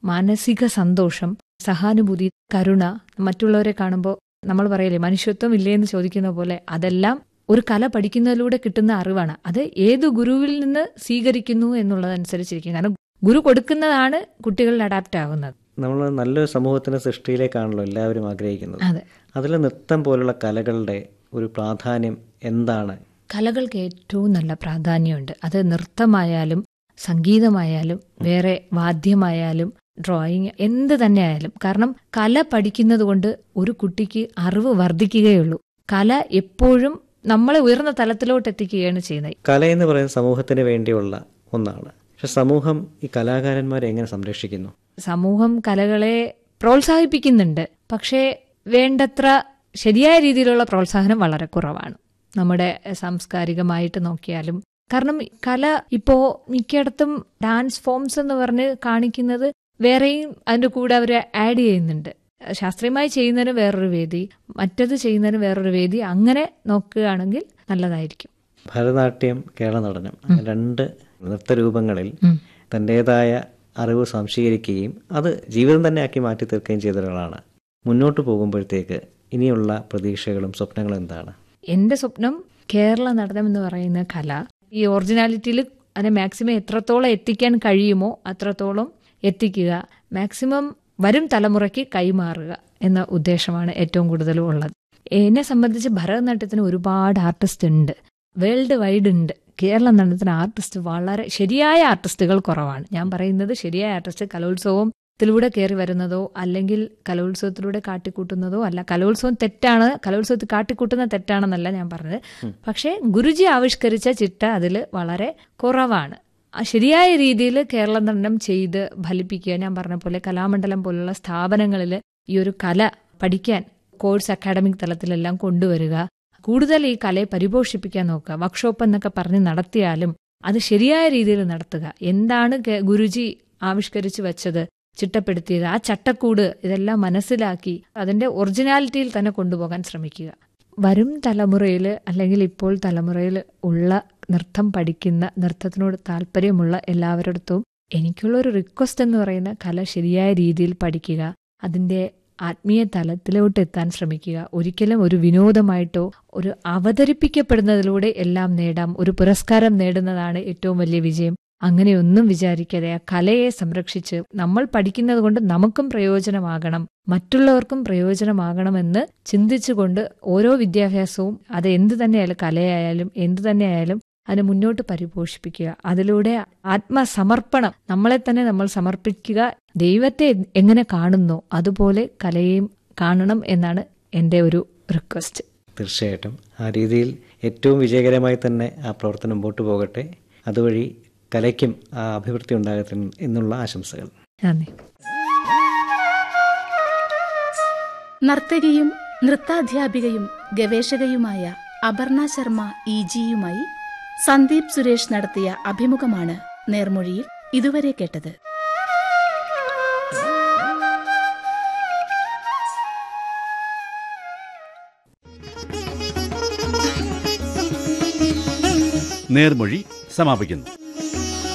മാനസിക സന്തോഷം സഹാനുഭൂതി കരുണ മറ്റുള്ളവരെ കാണുമ്പോൾ നമ്മൾ പറയില്ലേ മനുഷ്യത്വം ഇല്ലേ എന്ന് ചോദിക്കുന്ന പോലെ അതെല്ലാം ഒരു കല പഠിക്കുന്നതിലൂടെ കിട്ടുന്ന അറിവാണ് അത് ഏത് ഗുരുവിൽ നിന്ന് സ്വീകരിക്കുന്നു എന്നുള്ളതനുസരിച്ചിരിക്കും കാരണം ഗുരു കൊടുക്കുന്നതാണ് കുട്ടികളിൽ അഡാപ്റ്റ് ആകുന്നത് നമ്മൾ നല്ലൊരു സമൂഹത്തിന്റെ സൃഷ്ടിയിലേക്കാണല്ലോ എല്ലാവരും ആഗ്രഹിക്കുന്നത് അതെ അതിൽ നൃത്തം പോലുള്ള കലകളുടെ ഒരു പ്രാധാന്യം എന്താണ് കലകൾക്ക് ഏറ്റവും നല്ല പ്രാധാന്യമുണ്ട് അത് നൃത്തമായാലും സംഗീതമായാലും വേറെ വാദ്യമായാലും ഡ്രോയിങ് എന്ത് തന്നെ ആയാലും കാരണം കല പഠിക്കുന്നത് കൊണ്ട് ഒരു കുട്ടിക്ക് അറിവ് വർദ്ധിക്കുകയുള്ളൂ കല എപ്പോഴും നമ്മളെ ഉയർന്ന തലത്തിലോട്ട് എത്തിക്കുകയാണ് ചെയ്യുന്നത് കല എന്ന് പറയുന്നത് സമൂഹത്തിന് വേണ്ടിയുള്ള ഒന്നാണ് പക്ഷെ സമൂഹം ഈ കലാകാരന്മാരെ എങ്ങനെ സംരക്ഷിക്കുന്നു സമൂഹം കലകളെ പ്രോത്സാഹിപ്പിക്കുന്നുണ്ട് പക്ഷേ വേണ്ടത്ര ശരിയായ രീതിയിലുള്ള പ്രോത്സാഹനം വളരെ കുറവാണ് നമ്മുടെ സാംസ്കാരികമായിട്ട് നോക്കിയാലും കാരണം കല ഇപ്പോ മിക്കയിടത്തും ഡാൻസ് ഫോംസ് എന്ന് പറഞ്ഞ് കാണിക്കുന്നത് വേറെയും അതിന്റെ കൂടെ അവർ ആഡ് ചെയ്യുന്നുണ്ട് ശാസ്ത്രീയമായി ചെയ്യുന്നതിന് വേറൊരു വേദി മറ്റത് ചെയ്യുന്നതിന് വേറൊരു വേദി അങ്ങനെ നോക്കുകയാണെങ്കിൽ നല്ലതായിരിക്കും ഭരതനാട്യം കേരള നടനം അങ്ങനെ രണ്ട് നൃത്തരൂപങ്ങളിൽ തൻ്റെതായ അറിവ് സംശീകരിക്കുകയും അത് ജീവിതം തന്നെ ആക്കി മാറ്റി തീർക്കുകയും ചെയ്ത ഒരാളാണ് മുന്നോട്ട് പോകുമ്പോഴത്തേക്ക് ഇനിയുള്ള പ്രതീക്ഷകളും സ്വപ്നങ്ങളും എന്താണ് എന്റെ സ്വപ്നം കേരള നടനം എന്ന് പറയുന്ന കല ഈ ഒറിജിനാലിറ്റിയിൽ അതിനെ മാക്സിമം എത്രത്തോളം എത്തിക്കാൻ കഴിയുമോ അത്രത്തോളം എത്തിക്കുക മാക്സിമം വരും തലമുറയ്ക്ക് കൈമാറുക എന്ന ഉദ്ദേശമാണ് ഏറ്റവും കൂടുതലും ഉള്ളത് എന്നെ സംബന്ധിച്ച് ഭരതനാട്യത്തിന് ഒരുപാട് ആർട്ടിസ്റ്റ് ഉണ്ട് വേൾഡ് വൈഡ് ഉണ്ട് കേരള നടനത്തിന് ആർട്ടിസ്റ്റ് വളരെ ശരിയായ ആർട്ടിസ്റ്റുകൾ കുറവാണ് ഞാൻ പറയുന്നത് ശരിയായ ആർട്ടിസ്റ്റ് കലോത്സവത്തിലൂടെ കയറി വരുന്നതോ അല്ലെങ്കിൽ കലോത്സവത്തിലൂടെ കാട്ടിക്കൂട്ടുന്നതോ അല്ല കലോത്സവം തെറ്റാണ് കലോത്സവത്തിൽ കാട്ടിക്കൂട്ടുന്ന തെറ്റാണെന്നല്ല ഞാൻ പറഞ്ഞത് പക്ഷേ ഗുരുജി ആവിഷ്കരിച്ച ചിട്ട അതിൽ വളരെ കുറവാണ് ആ ശരിയായ രീതിയിൽ കേരള നടനം ചെയ്ത് ഫലിപ്പിക്കുക ഞാൻ പറഞ്ഞ പോലെ കലാമണ്ഡലം പോലുള്ള സ്ഥാപനങ്ങളിൽ ഈ ഒരു കല പഠിക്കാൻ കോഴ്സ് അക്കാഡമിക് തലത്തിലെല്ലാം കൊണ്ടുവരിക കൂടുതൽ ഈ കലയെ പരിപോഷിപ്പിക്കാൻ നോക്കുക വർക്ക്ഷോപ്പ് എന്നൊക്കെ പറഞ്ഞ് നടത്തിയാലും അത് ശരിയായ രീതിയിൽ നടത്തുക എന്താണ് കെ- ഗുരുജി ആവിഷ്കരിച്ചു വെച്ചത് ചിട്ടപ്പെടുത്തിയത് ആ ചട്ടക്കൂട് ഇതെല്ലാം മനസ്സിലാക്കി അതിന്റെ ഒറിജിനാലിറ്റിയിൽ തന്നെ കൊണ്ടുപോകാൻ ശ്രമിക്കുക വരും തലമുറയിൽ അല്ലെങ്കിൽ ഇപ്പോൾ തലമുറയിൽ ഉള്ള നൃത്തം പഠിക്കുന്ന നൃത്തത്തിനോട് താല്പര്യമുള്ള എല്ലാവരുടെ എനിക്കുള്ള ഒരു റിക്വസ്റ്റ് എന്ന് പറയുന്ന കല ശരിയായ രീതിയിൽ പഠിക്കുക അതിന്റെ ആത്മീയ തലത്തിലോട്ട് എത്താൻ ശ്രമിക്കുക ഒരിക്കലും ഒരു വിനോദമായിട്ടോ ഒരു അവതരിപ്പിക്കപ്പെടുന്നതിലൂടെ എല്ലാം നേടാം ഒരു പുരസ്കാരം നേടുന്നതാണ് ഏറ്റവും വലിയ വിജയം അങ്ങനെയൊന്നും വിചാരിക്കാതെ ആ കലയെ സംരക്ഷിച്ച് നമ്മൾ പഠിക്കുന്നത് കൊണ്ട് നമുക്കും പ്രയോജനമാകണം മറ്റുള്ളവർക്കും പ്രയോജനമാകണമെന്ന് ചിന്തിച്ചുകൊണ്ട് ഓരോ വിദ്യാഭ്യാസവും അത് എന്ത് തന്നെയായാലും കലയായാലും എന്ത് തന്നെയായാലും അതിനെ മുന്നോട്ട് പരിപോഷിപ്പിക്കുക അതിലൂടെ ആത്മസമർപ്പണം നമ്മളെ തന്നെ നമ്മൾ സമർപ്പിക്കുക ദൈവത്തെ എങ്ങനെ കാണുന്നോ അതുപോലെ കലയെയും കാണണം എന്നാണ് എൻ്റെ ഒരു റിക്വസ്റ്റ് തീർച്ചയായിട്ടും ആ രീതിയിൽ ഏറ്റവും വിജയകരമായി തന്നെ ആ പ്രവർത്തനം മുമ്പോട്ട് പോകട്ടെ അതുവഴി കലയ്ക്കും ആ അഭിവൃദ്ധി ഉണ്ടാകട്ടെ എന്നുള്ള ആശംസകൾ നന്ദി നർത്തകിയും നൃത്താധ്യാപികയും ഗവേഷകയുമായ അപർണ ശർമ്മ ഇ ജിയുമായി സന്ദീപ് സുരേഷ് നടത്തിയ അഭിമുഖമാണ് നേർമൊഴിയിൽ ഇതുവരെ കേട്ടത് നേർമൊഴി സമാപിക്കുന്നു